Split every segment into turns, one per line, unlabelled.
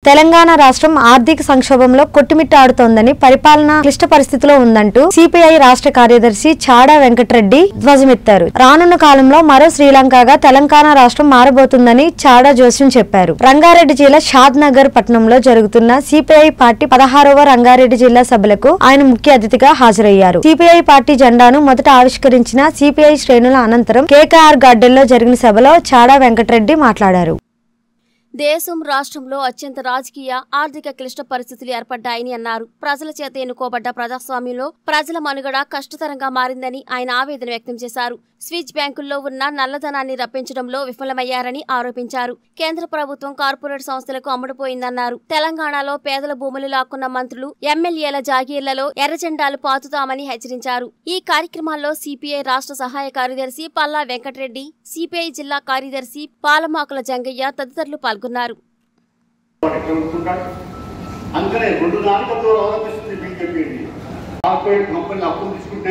తెలంగాణ రాష్ట్రం ఆర్థిక సంక్షోభంలో కొట్టుమిట్టాడుతోందని పరిపాలన క్లిష్ట పరిస్థితిలో ఉందంటూ సిపిఐ రాష్ట్ర కార్యదర్శి చాడా వెంకటరెడ్డి ధ్వజమెత్తారు రానున్న కాలంలో మరో శ్రీలంకగా తెలంగాణ రాష్ట్రం మారబోతుందని చాడా జోస్యం చెప్పారు రంగారెడ్డి జిల్లా షాద్ నగర్ పట్టణంలో జరుగుతున్న సిపిఐ పార్టీ పదహారవ రంగారెడ్డి జిల్లా సభలకు ఆయన ముఖ్య అతిథిగా హాజరయ్యారు సిపిఐ పార్టీ జెండాను మొదట ఆవిష్కరించిన సిపిఐ శ్రేణుల అనంతరం కేకేఆర్ గార్డెన్లో జరిగిన సభలో చాడా వెంకటరెడ్డి మాట్లాడారు
దేశం రాష్ట్రంలో అత్యంత రాజకీయ ఆర్థిక క్లిష్ట పరిస్థితులు ఏర్పడ్డాయని అన్నారు ప్రజల చేత ఎన్నుకోబడ్డ ప్రజాస్వామ్యంలో ప్రజల మనుగడ కష్టతరంగా మారిందని ఆయన ఆవేదన వ్యక్తం చేశారు స్విచ్ బ్యాంకుల్లో ఉన్న నల్లధనాన్ని రప్పించడంలో విఫలమయ్యారని ఆరోపించారు కేంద్ర ప్రభుత్వం కార్పొరేట్ సంస్థలకు అమ్ముడుపోయిందన్నారు తెలంగాణలో పేదల భూములు లాక్కున్న మంత్రులు ఎమ్మెల్యేల జాగీర్లలో ఎర్రజెండాలు పాతుతామని హెచ్చరించారు ఈ కార్యక్రమాల్లో సిపిఐ రాష్ట్ర సహాయ కార్యదర్శి పల్లా వెంకటరెడ్డి సిపిఐ జిల్లా కార్యదర్శి పాలమాకుల జంగయ్య తదితరులు పాల్గొన్నారు
ఎక్కడ ఉంటున్నాడు అందుకనే రెండు నాలుగు అవలంబిస్తుంది బీజేపీ కార్పొరేట్ కంపెనీలు అప్పులు తీసుకుంటే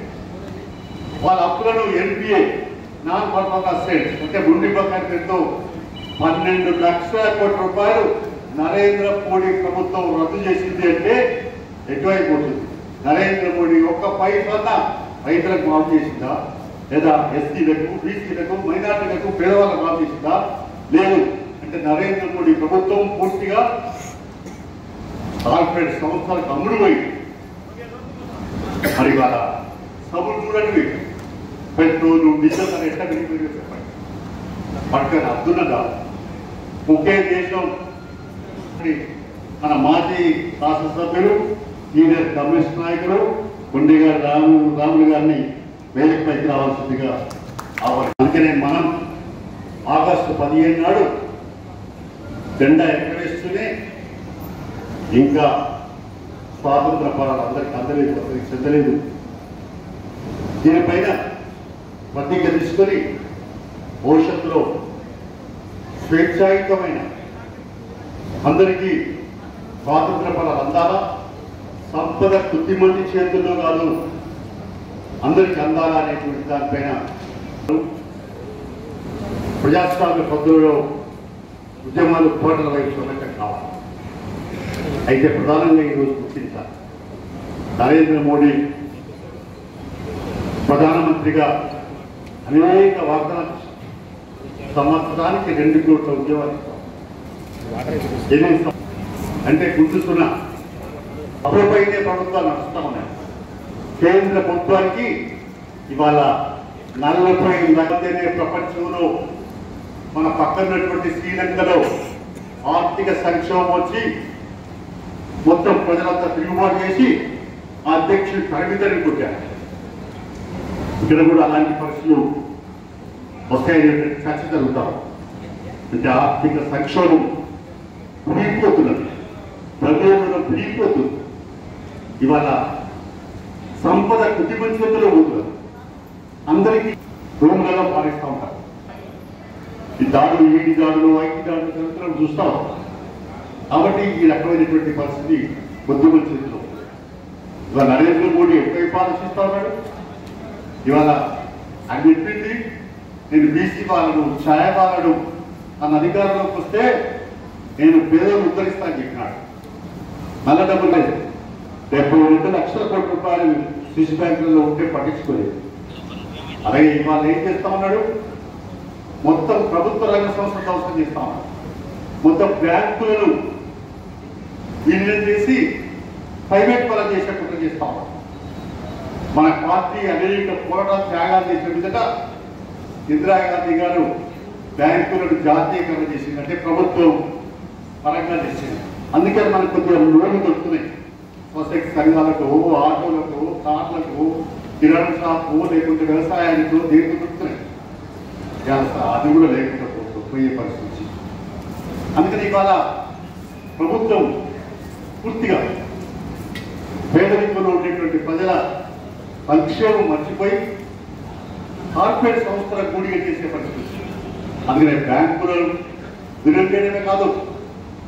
వాళ్ళ అప్పులను ఎన్పిఏ నాన్ పర్ఫార్మ్ అసెట్ అంటే ముండి బకాయి పేరుతో పన్నెండు లక్షల కోట్ల రూపాయలు నరేంద్ర మోడీ ప్రభుత్వం రద్దు చేసింది అంటే ఎటువైపోతుంది నరేంద్ర మోడీ ఒక్క పైసా రైతులకు మాఫ్ చేసిందా లేదా ఎస్సీలకు బీసీలకు మైనార్టీలకు పేదవాళ్ళకు మాఫ్ చేసిందా లేదు అంటే నరేంద్ర మోడీ ప్రభుత్వం పూర్తిగా కార్పొరేట్ సంస్థలకు అమ్ముడు పోయింది మరి వాళ్ళ సభలు చూడండి పెట్రోలు డీజిల్ అని ఎట్లా పెరిగిపోయిందో చెప్పండి పక్కన అద్దునగా ఒకే దేశం అని మన మాజీ శాసనసభ్యులు సీనియర్ కమ్యూనిస్ట్ నాయకులు కొండి గారు రాము రాములు గారిని వేదికపైకి రావాల్సిందిగా ఆహ్వానం అందుకనే మనం ఆగస్టు పదిహేను నాడు జెండా ఎక్కడేస్తూనే ఇంకా స్వాతంత్ర పోరాటం అందరికి అందలేదు అందరికి చెందలేదు దీనిపైన ప్రతిజ్ఞ తీసుకొని భవిష్యత్తులో స్వేచ్ఛాయుతమైన అందరికీ స్వాతంత్ర ఫలాలు అందాలా సంపద కొద్దిమంది చేతుల్లో కాదు అందరికి అందాలా అనేటువంటి దానిపైన ప్రజాస్వామ్య పద్ధతిలో ఉద్యమాలు పోటల వైపు వెళ్ళటం కావాలి అయితే ప్రధానంగా ఈరోజు గుర్తించాలి నరేంద్ర మోడీ ప్రధానమంత్రిగా అనేక వాగ్దానాలు చేశారు. సంవత్సరానికి రెండు కోట్ల ఉద్యోగాలు ఇస్తాం. ఎనిమిది సం- అంటే గుర్తున్న అప్పుడైతే ప్రభుత్వాలు నడుస్తా ఉన్నాయి కేంద్ర ప్రభుత్వానికి ఇవాళ నలభై లక్షలనే ప్రపంచంలో మన పక్కనటువంటి శ్రీలంకలో ఆర్థిక సంక్షోభం వచ్చి మొత్తం ప్రజలంతా తిరుగుబాటు చేసి ఆ అధ్యక్షుడు పరిమితాన్ని కొట్టారు ఇక్కడ కూడా అలాంటి పరిస్థితులు వస్తాయనే చర్చ జరుగుతాం అంటే ఆర్థిక సంక్షోభం పురిగిపోతున్నది ప్రజలను పురిగిపోతుంది ఇవాళ సంపద కొద్ది మంది చేతిలో పోతున్నారు అందరికీ రూమ్లలో పాలిస్తూ ఉంటారు ఈ దాడులు ఈడి దాడులు ఐటీ దాడులు చరిత్రను చూస్తాం కాబట్టి ఈ రకమైనటువంటి పరిస్థితి కొద్ది మంది చేతిలో ఉంది. ఇవాళ నరేంద్ర మోడీ ఎక్కడైపు ఆలోచిస్తా ఉన్నాడు ఇవాళ ఆయన చెప్పింది నేను బీసీ వాళ్ళను ఛాయ వాళ్ళను అన్న అధికారంలోకి వస్తే నేను పేదలు ఉద్ధరిస్తాను చెప్పినాడు నల్ల డబ్బులు లేదు డెబ్బై రెండు లక్షల కోట్ల రూపాయలు స్విస్ బ్యాంకులలో ఉంటే పట్టించుకోలేదు అలాగే ఇవాళ ఏం చేస్తా ఉన్నాడు మొత్తం ప్రభుత్వ రంగ సంస్థలు అవసరం చేస్తా ఉన్నాడు మొత్తం బ్యాంకులను విలీనం చేసి ప్రైవేట్ పరం చేసే కుట్ర చేస్తా ఉన్నాడు మన పార్టీ అనేక పోరాటాలు త్యాగాలు చేసిన విధంగా ఇందిరాగాంధీ గారు బ్యాంకులను జాతీయకరణ చేసింది అంటే ప్రభుత్వం పరంగా చేసింది అందుకని మనకు కొద్దిగా లోన్లు దొరుకుతున్నాయి సొసైటీ సంఘాలకు ఆటోలకు కార్లకు కిరాణా షాపు లేకుంటే వ్యవసాయానికి దేనికి దొరుకుతున్నాయి ఇవాళ అది కూడా లేకుండా పో- పోయే పరిస్థితి వచ్చింది. అందుకని ఇవాళ ప్రభుత్వం పూర్తిగా పేదరికంలో ఉండేటువంటి ప్రజల సంక్షేమం మర్చిపోయి కార్పొరేట్ సంస్థల కూడిగా చేసే పరిస్థితి వచ్చింది. అందుకనే బ్యాంకులను విలువ చేయడమే కాదు